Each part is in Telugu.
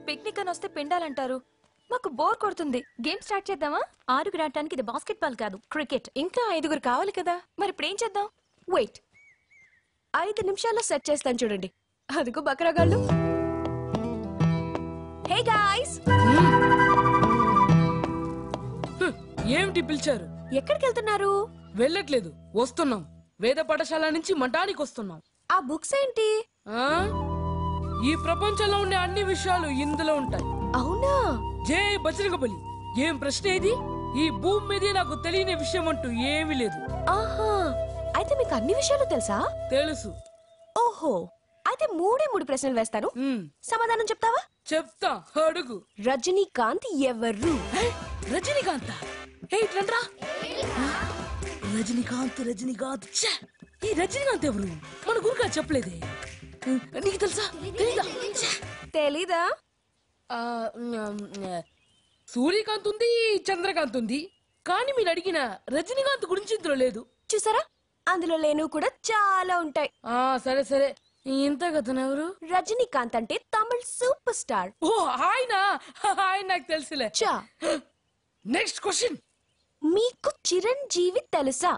పిక్నిక్ అని వస్తే పిండాలంటారు మాకు బోర్ కొడుతుంది గేమ్ స్టార్ట్ చేద్దామా ఆరుగురు ఆడటానికి ఇది బాస్కెట్ బాల్ కాదు క్రికెట్ ఇంకా ఐదుగురు కావాలి కదా మరి ఇప్పుడు ఏం చేద్దాం వెయిట్ ఐదు నిమిషాల్లో సెట్ చేస్తాను చూడండి అదిగో బకరాగాళ్ళు హే గాయ్స్ ఏమిటి పిలిచారు ఎక్కడికి వెళ్తున్నారు వెళ్ళట్లేదు వస్తున్నాం వేద పాఠశాల నుంచి మఠానికి వస్తున్నాం ఆ బుక్స్ ఏంటి ఆ? ఈ ప్రపంచంలో ఉండే అన్ని విషయాలు ఇందులో ఉంటాయి అవునా జై బజరంగబలి ఏం ప్రశ్న ఇది ఈ భూమి మీదే నాకు తెలియని విషయం అంటూ ఏమీ లేదు ఆహా అయితే మీకు అన్ని విషయాలు తెలుసా తెలుసు ఓహో అయితే మూడే మూడు ప్రశ్నలు వేస్తాను ఉమ్, సమాధానం చెప్తావా చెప్తా అడుగు రజనీకాంత్ ఎవరు హే, రజనీకాంత్ ఏ ఇట్లంట్రా రజనీకాంత్ రజనీకాంత్ ఛే! ఈ రజనీకాంత్ ఎవరు మన గురుగా చెప్పలేదే నీకు తెలుసా తెలీదా ఛే! తెలీదా ఆ, ఉమ్, సూర్యకాంత్ ఉంది చంద్రకాంత్ ఉంది కానీ మీరు అడిగిన రజనీకాంత్ గురించి ఇందులో లేదు చూసారా అందులో లేను కూడా చాలా ఉంటాయి ఆ సరే సరే ఇంత కథను ఎవరు రజనీకాంత్ అంటే తమిళ్ సూపర్ స్టార్ ఓ ఆయన ఆయన నాకు తెలుసులే చా నెక్స్ట్ క్వశ్చన్ మీకు చిరంజీవి తెలుసా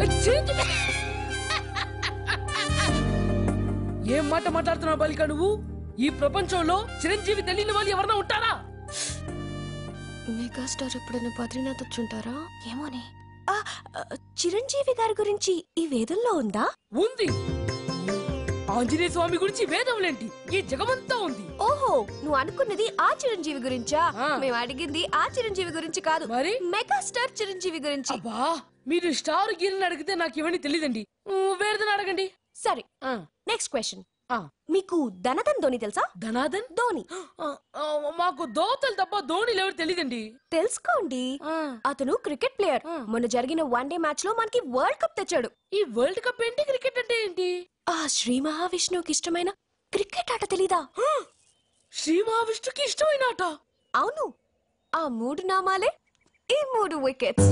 ఏం మాట మాట్లాడుతున్నావు బాలిక నువ్వు ఈ ప్రపంచంలో చిరంజీవి తెలియని వాళ్ళు ఎవరన్నా ఉంటారా మెగాస్టార్ ఎప్పుడైనా బద్రీనాథ్ వచ్చుంటారా ఏమోనే ఆ, ఆ, చిరంజీవి గారి గురించి ఈ వేదంలో ఉందా ఉంది ఆంజనేయ స్వామి గురించి వేదములేంటి ఈ జగమంతా ఉంది ఓహో నువ్వు అనుకున్నది ఆ చిరంజీవి గురించా ఆ. మేము అడిగింది ఆ చిరంజీవి గురించి కాదు మరి? మెగాస్టార్ చిరంజీవి గురించి అబ్బా మీరు స్టార్ గీరని అడిగితే నాకు ఇవన్నీ తెలియదండి వేరేదని అడగండి సరే ఆ, నెక్స్ట్ క్వశ్చన్ ఆ. మీకు ధనధన్ ధోని తెలుసా ధనాదన్ ధోని ఆ, ఆ, మాకు దోతలు తప్ప ధోనిలు ఎవరు తెలియదండి తెలుసుకోండి ఆ, అతను క్రికెట్ ప్లేయర్ ఆ. మొన్న జరిగిన వన్ డే మ్యాచ్ లో మనకి వరల్డ్ కప్ తెచ్చాడు ఈ వరల్డ్ కప్ ఏంటి క్రికెట్ అంటే ఏంటి ఆ శ్రీ మహావిష్ణువుకి ఇష్టమైన క్రికెట్ ఆట తెలీదా శ్రీ మహావిష్ణుకి ఇష్టమైన ఆట అవును ఆ మూడు నామాలే ఈ మూడు వికెట్స్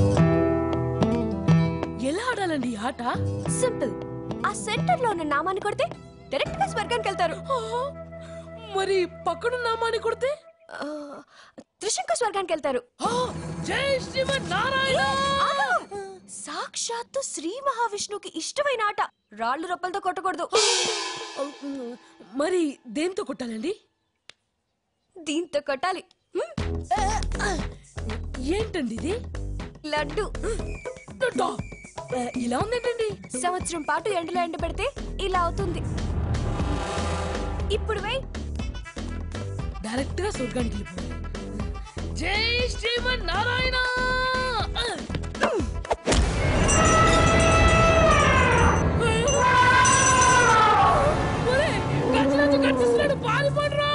ఎలా ఆడాలండి ఈ ఆట సింపుల్ ఆ సెంటర్ లో ఉన్న నామాన్ని కొడితే డైరెక్ట్ గా స్వర్గానికి వెళ్తారు ఆ, మరి పక్కన నామాన్ని కొడితే ఆ, త్రిశంక స్వర్గానికి వెళ్తారు ఆ, జై శ్రీమన్ నారాయణ ఆగు! సాక్షాత్తు శ్రీ మహావిష్ణువుకి ఇష్టమైన ఆట రాళ్ళు రొప్పలతో కొట్టకూడదు మరి దేంతో కొట్టాలండి దీంతో కొట్టాలి హ్మ్, ఏంటండి ఇది లడ్డు డుడ్డా. ఆ, ఇలా ఉందేంటండి సంవత్సరం పాటు ఎండలో ఎండ పెడితే ఇలా అవుతుంది ఇప్పుడు వెయ్ డైరెక్ట్ గా స్వర్గానికి వెళ్ళిపోవాలి జై శ్రీమన్ నారాయణ ఒరేయ్, గర్జనొచ్చి గర్జిస్తున్నాడు, పారిపోండ్రా!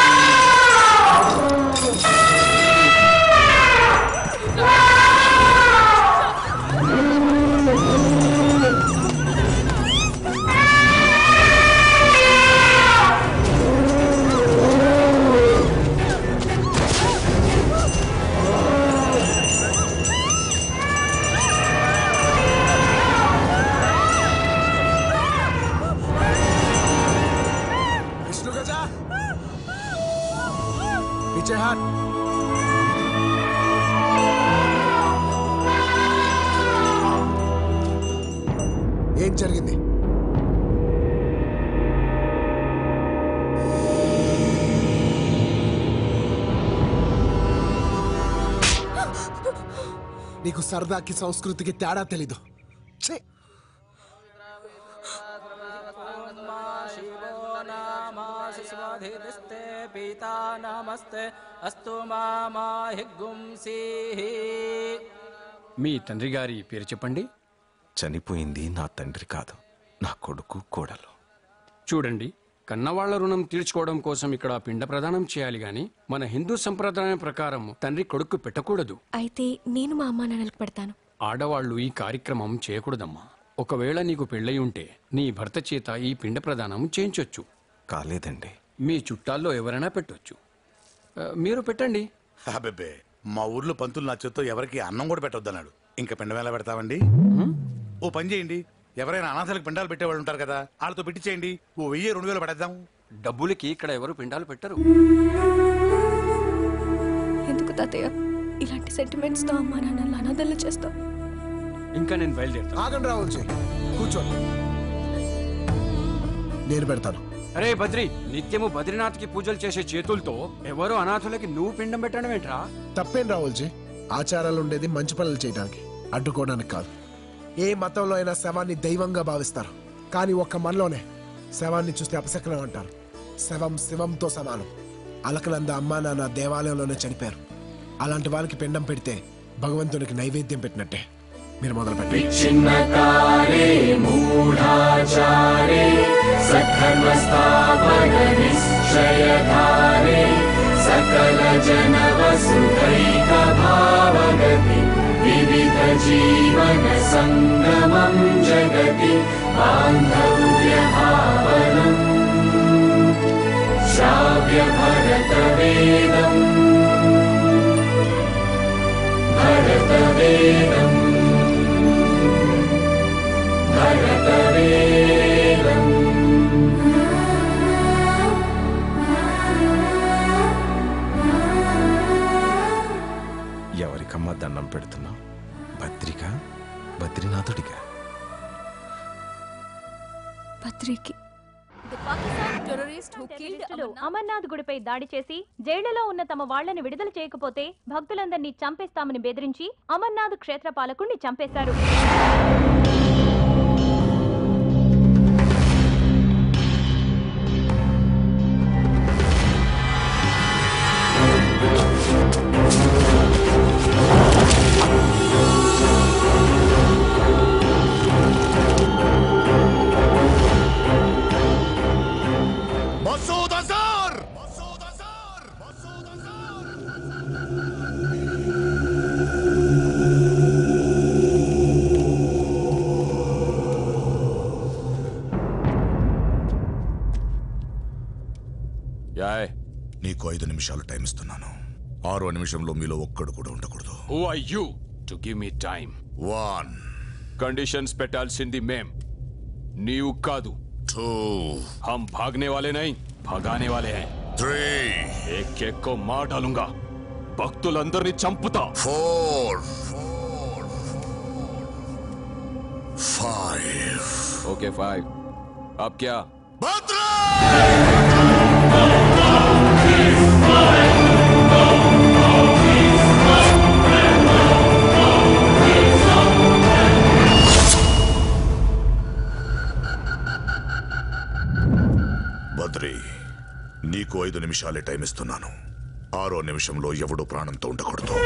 विष्णु गजा पीछे हाथ ఏం జరిగింది నీకు సరదాకి సంస్కృతికి తేడా తెలీదు ఛే शिवोनामाशिस्वधिस्ते पीता नमस्ते अस्तु मामाहिगुंसीः మీ తండ్రి గారి పేరు చెప్పండి చనిపోయింది నా తండ్రి కాదు నా కొడుకు కోడలు చూడండి కన్నవాళ్ల రుణం తీర్చుకోవడం కోసం ఇక్కడ పిండ ప్రదానం చేయాలి గాని మన హిందూ సంప్రదాయం ప్రకారం తండ్రి కొడుకు పెట్టకూడదు అయితే నేను మా అమ్మా నాన్నలకు పెడతాను ఆడవాళ్లు ఈ కార్యక్రమం చేయకూడదమ్మా ఒకవేళ నీకు పెళ్ళయి ఉంటే నీ భర్త చేత ఈ పిండ ప్రదానం చేయించొచ్చు కాలేదండి మీ చుట్టాల్లో ఎవరైనా పెట్టొచ్చు ఆ, మీరు పెట్టండి అబ్బెబ్బే మా ఊర్లో పంతులు నా చేత్తో ఎవరికి అన్నం కూడా పెట్టొద్దన్నాడు ఇంకా పిండం ఎలా పెడతామండి ఓ పని చేయండి ఎవరైనా అనాథలకు పిండాలు పెట్టేవాళ్ళు ఉంటారు కదా వాళ్ళతో పెట్టించేయండి ఓ వెయ్యి రెండు వేలు పడేద్దాం డబ్బులకి ఇక్కడ ఎవరు పిండాలు పెట్టరు ఎందుకు తాతయ్య ఇలాంటి సెంటిమెంట్స్ తో అమ్మా నాన్నలు అనాథలు చేస్తావు ఇంకా నేను బయలుదేరుతాను ఆగండి రావుల్జీ కూర్చోండి నేను పెడతాను అరే బద్రి నిత్యము బద్రీనాథ్కి పూజలు చేసే చేతులతో ఎవరు అనాథులకి నువ్వు పిండం పెట్టడం ఏంట్రా తప్పేం రావుల్జీ ఆచారాలు ఉండేది మంచి పనులు చేయడానికి అడ్డుకోవడానికి కాదు ఏ మతంలో అయినా శవాన్ని దైవంగా భావిస్తారు కానీ ఒక్క మనలోనే శవాన్ని చూస్తే అపశకనం అంటారు శవం శివంతో సమానం అలకనంద అమ్మా నాన్న దేవాలయంలోనే చనిపోయారు అలాంటి వాళ్ళకి పిండం పెడితే భగవంతునికి నైవేద్యం పెట్టినట్టే మీరు మొదలు పెట్టండి ఎవరికమ్మా దండం పెడుతున్నావు భద్రిక బద్రీనాథుడిగా పత్రికి టెర్రరిస్టులు అమర్నాథ్ గుడిపై దాడి చేసి జైళ్లలో ఉన్న తమ వాళ్లను విడుదల చేయకపోతే భక్తులందరినీ చంపేస్తామని బెదిరించి అమర్నాథ్ క్షేత్ర పాలకుణ్ణి చంపేశారు మసూద్ అజార్ యాయ్ నీకు ఐదు నిమిషాలు టైం ఇస్తున్నాను ఆరో నిమిషంలో మీలో ఒక్కడు కూడా ఉండకూడదు who are you to give me time one conditions పెట్టాల్సింది మేం నీవు కాదు టూ हम भागने वाले नहीं भगाने वाले हैं త్రీ एक एक को मार डालूंगा భక్తులందరినీ చంపుతా ఫోర్ ఫైవ్ ఓకే ఫైవ్ అబ్ క్యా భద్రా బద్రి నీకు ఐదు నిమిషాలే టైం ఇస్తున్నాను ఆరో నిమిషంలో ఎవడు ప్రాణంతో ఉండకూడదు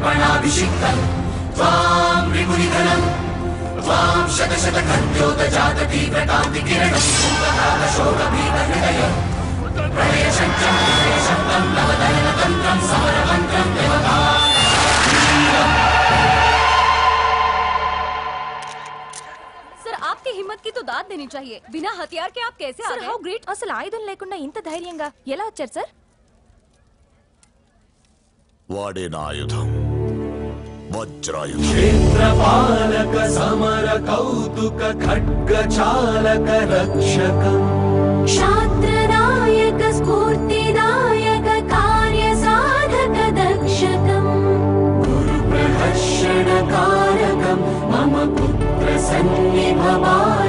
सर आपकी हिम्मत की तो दाद देनी चाहिए बिना हथियार के आप कैसे आ సార్ హౌ गए గ్రేట్ అసలు ఆయుధం లేకుండా ఇంత ధైర్యంగా ఎలా వచ్చారు సార్ వాడే నా ఆయుధం వజ్రాయుధం క్షేత్రపాలక సమర కౌతుక ఖడ్గ చాలక రక్షకం क्षात्रनायक स्फूर्तिदायक कार्य साधक दक्षकम् ప్రహర్షణ కారకం మమ పుత్ర సన్నిభ